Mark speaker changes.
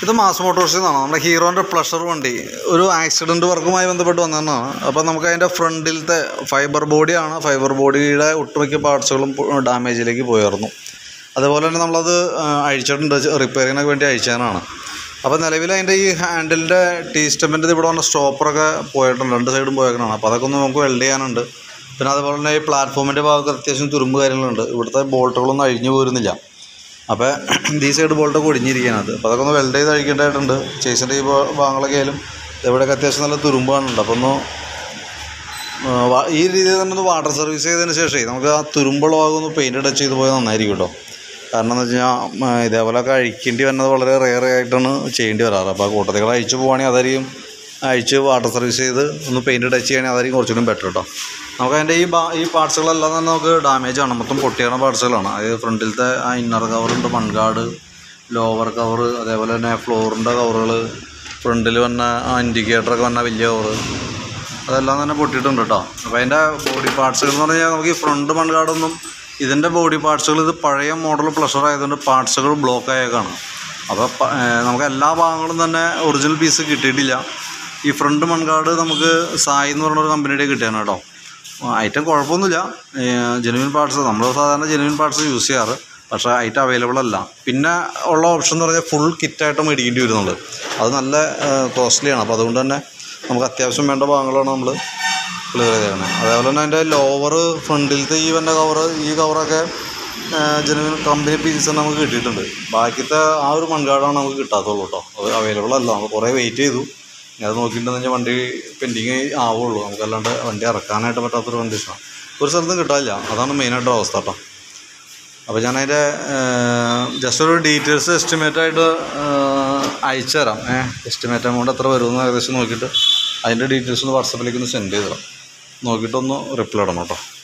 Speaker 1: ഇത് മാസ് മോട്ടോഴ്സിൽ നിന്നാണ് നമ്മുടെ ഹീറോൻ്റെ പ്ലഷർ വണ്ടി ഒരു ആക്സിഡൻറ്റ് വർക്കുമായി ബന്ധപ്പെട്ട് വന്നതാണ് അപ്പോൾ നമുക്ക് അതിൻ്റെ ഫ്രണ്ടിലത്തെ ഫൈബർ ബോഡിയാണ് ഫൈബർ ബോഡിയുടെ ഒട്ടുമിക്ക പാർട്സുകളും ഡാമേജിലേക്ക് പോയായിരുന്നു അതേപോലെ തന്നെ നമ്മളത് ആ, അഴിച്ചിട്ടുണ്ട് റിപ്പയറിങ്ങിനൊക്കെ വേണ്ടി അഴിച്ചതാണ് അപ്പോൾ നിലവിൽ അതിൻ്റെ ഈ ഹാൻഡിലിൻ്റെ ടീ സ്റ്റെമ്പിൻ്റെ ഇവിടെ വന്ന സ്റ്റോപ്പറൊക്കെ പോയിട്ടുണ്ട് രണ്ട് സൈഡും പോയേക്കണതാണ് അപ്പോൾ അതൊക്കെ ഒന്ന് നമുക്ക് വെൽഡ് ചെയ്യാനുണ്ട് പിന്നെ അതുപോലെ തന്നെ ഈ പ്ലാറ്റ്ഫോമിൻ്റെ ഭാഗത്ത് അത്യാവശ്യം തുരുമ്പ് കാര്യങ്ങളുണ്ട് ഇവിടുത്തെ ബോൾട്ടുകളൊന്നും അഴിഞ്ഞു പോരുന്നില്ല അപ്പോൾ ഈ സൈഡ് ബോൾട്ടൊക്കെ ഒടിഞ്ഞിരിക്കുകയാണ് അത് അപ്പോൾ അതൊക്കെ ഒന്ന് വെൽഡ് ചെയ്ത് അഴിക്കേണ്ടതായിട്ടുണ്ട് ചേസിൻ്റെ ഈ ഭാ- ഭാഗങ്ങളൊക്കെ ആയാലും ഇവിടെയൊക്കെ അത്യാവശ്യം നല്ല തുരുമ്പാണുണ്ട് അപ്പോൾ ഒന്ന് ആ, വാ- ഈ രീതിയിൽ തന്നെ ഒന്ന് വാട്ടർ സർവീസ് ചെയ്തതിന് ശേഷമേ നമുക്ക് ആ തുരുമ്പുള്ള ഭാഗം ഒന്ന് പെയിൻറ്റ് ടച്ച് ചെയ്ത് പോയാൽ നന്നായിരിക്കും കേട്ടോ കാരണം എന്ന് വെച്ച് കഴിഞ്ഞാൽ ഇതേപോലെയൊക്കെ അഴിക്കേണ്ടി വരുന്നത് വളരെ റെയർ ആയിട്ടാണ് ചെയ്യേണ്ടി വരാറ് അപ്പോൾ ആ കൂട്ടത്തികൾ അഴിച്ച് പോവുകയാണെങ്കിൽ അതായിരിക്കും അഴിച്ച് വാട്ടർ സർവീസ് ചെയ്ത് ഒന്ന് പെയിൻറ്റ് ടച്ച് ചെയ്യുകയാണെങ്കിൽ അതായിരിക്കും കുറച്ചുകൂടി ബെറ്റർ കേട്ടോ നമുക്ക് അതിൻ്റെ ഈ ബാ ഈ പാർട്സുകളെല്ലാം തന്നെ നമുക്ക് ഡാമേജ് ആണ് മൊത്തം പൊട്ടിയാണ് പാർട്സുകളാണ് അതായത് ഫ്രണ്ടിലത്തെ ആ ഇന്നർ കവറുണ്ട് മൺകാട് ലോവർ കവറ് അതേപോലെ തന്നെ ഫ്ലോറിൻ്റെ കവറുകൾ ഫ്രണ്ടിൽ വന്ന ആ ഇൻഡിക്കേറ്ററൊക്കെ വന്ന വലിയ കവറ് അതെല്ലാം തന്നെ പൊട്ടിയിട്ടുണ്ട് കേട്ടോ അപ്പോൾ അതിൻ്റെ ബോഡി പാർട്സുകൾ എന്ന് പറഞ്ഞാൽ നമുക്ക് ഈ ഫ്രണ്ട് മൺകാടൊന്നും ഇതിൻ്റെ ബോഡി പാർട്സുകൾ ഇത് പഴയ മോഡൽ പ്ലഷർ ആയതുകൊണ്ട് പാർട്സുകൾ ബ്ലോക്ക് ആയേക്കാണ് അപ്പോൾ പ- ഏഹ് നമുക്ക് എല്ലാ ഭാഗങ്ങളും തന്നെ ഒറിജിനൽ പീസ് കിട്ടിയിട്ടില്ല ഈ ഫ്രണ്ട് മൺകാട് നമുക്ക് സായി എന്ന് പറഞ്ഞ ഒരു കമ്പനിയുടെ കിട്ടിയാണ് കേട്ടോ ഐറ്റം കുഴപ്പമൊന്നുമില്ല ജെനുവിൻ പാർട്സ് നമ്മൾ സാധാരണ ജെനുവിൻ പാർട്സ് യൂസ് ചെയ്യാറ് പക്ഷേ ഐറ്റം അവൈലബിൾ അല്ല പിന്നെ ഉള്ള ഓപ്ഷൻ എന്ന് പറഞ്ഞാൽ ഫുൾ കിറ്റായിട്ട് മേടിക്കേണ്ടി വരുന്നുണ്ട് അത് നല്ല കോസ്റ്റ്ലിയാണ് അപ്പോൾ അതുകൊണ്ട് തന്നെ നമുക്ക് അത്യാവശ്യം വേണ്ട ഭാഗങ്ങളാണ് നമ്മൾ ക്ലിയർ ചെയ്തേക്കുന്നത് അതേപോലെ തന്നെ അതിൻ്റെ ലോവർ ഫ്രണ്ടിലത്തെ ഈ വന്ന കവറ് ഈ കവറൊക്കെ ജനുവിൻ കമ്പനി പീസ് നമുക്ക് കിട്ടിയിട്ടുണ്ട് ബാക്കിത്തെ ആ ഒരു മൺകാടാണ് നമുക്ക് കിട്ടാത്തുള്ളൂ കേട്ടോ അത് അവൈലബിൾ അല്ല നമ്മൾ കുറേ വെയിറ്റ് ചെയ്തു ഇനി അത് നോക്കിയിട്ടുണ്ടെന്ന് വെച്ചാൽ വണ്ടി പെൻഡിങ് ആവുള്ളൂ നമുക്കല്ലാണ്ട് വണ്ടി ഇറക്കാനായിട്ട് പറ്റാത്തൊരു കണ്ടീഷനാണ് ഒരു സ്ഥലത്തും കിട്ടാനില്ല അതാണ് മെയിനായിട്ടുള്ള അവസ്ഥ കേട്ടോ അപ്പോൾ ഞാൻ അതിൻ്റെ ജസ്റ്റ് ഒരു ഡീറ്റെയിൽസ് എസ്റ്റിമേറ്റ് ആയിട്ട് അയച്ചു തരാം ഏഹ് എസ്റ്റിമേറ്റ് എമൗണ്ട് എത്ര വരുമെന്ന് ഏകദേശം നോക്കിയിട്ട് അതിൻ്റെ ഡീറ്റെയിൽസ് ഒന്ന് വാട്സപ്പിലേക്ക് ഒന്ന് സെൻഡ് ചെയ്ത് തരാം നോക്കിയിട്ടൊന്ന് റിപ്ലൈ ഇടണം കേട്ടോ